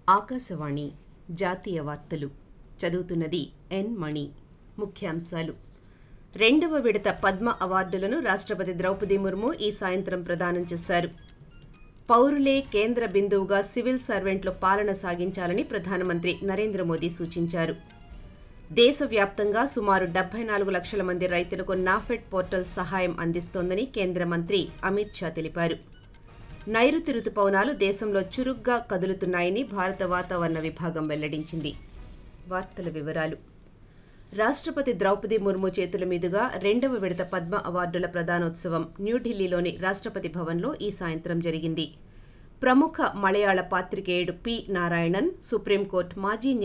ఆకాశవాణి జాతీయ వార్తలు చదువుతున్నది ఎన్ మణి ముఖ్యాంశాలు రెండవ విడత పద్మ అవార్డులను రాష్ట్రపతి ద్రౌపది ముర్ము ఈ సాయంత్రం ప్రదానం చేశారు పౌరులే కేంద్ర బిందువుగా సివిల్ సర్వెంట్లు పాలన సాగించాలని ప్రధానమంత్రి నరేంద్ర మోదీ సూచించారు దేశవ్యాప్తంగా సుమారు డెబ్బై నాలుగు లక్షల మంది రైతులకు నాఫెడ్ పోర్టల్ సహాయం అందిస్తోందని కేంద్ర మంత్రి అమిత్ షా తెలిపారు నైరుతి రుతుపవనాలు దేశంలో చురుగ్గా కదులుతున్నాయని భారత వాతావరణ విభాగం వెల్లడించింది వార్తల వివరాలు రాష్ట్రపతి ద్రౌపది ముర్ము చేతుల మీదుగా రెండవ విడత పద్మ అవార్డుల ప్రదానోత్సవం న్యూఢిల్లీలోని రాష్ట్రపతి భవన్లో ఈ సాయంత్రం జరిగింది ప్రముఖ మలయాళ పాత్రికేయుడు పి నారాయణన్ సుప్రీంకోర్టు మాజీ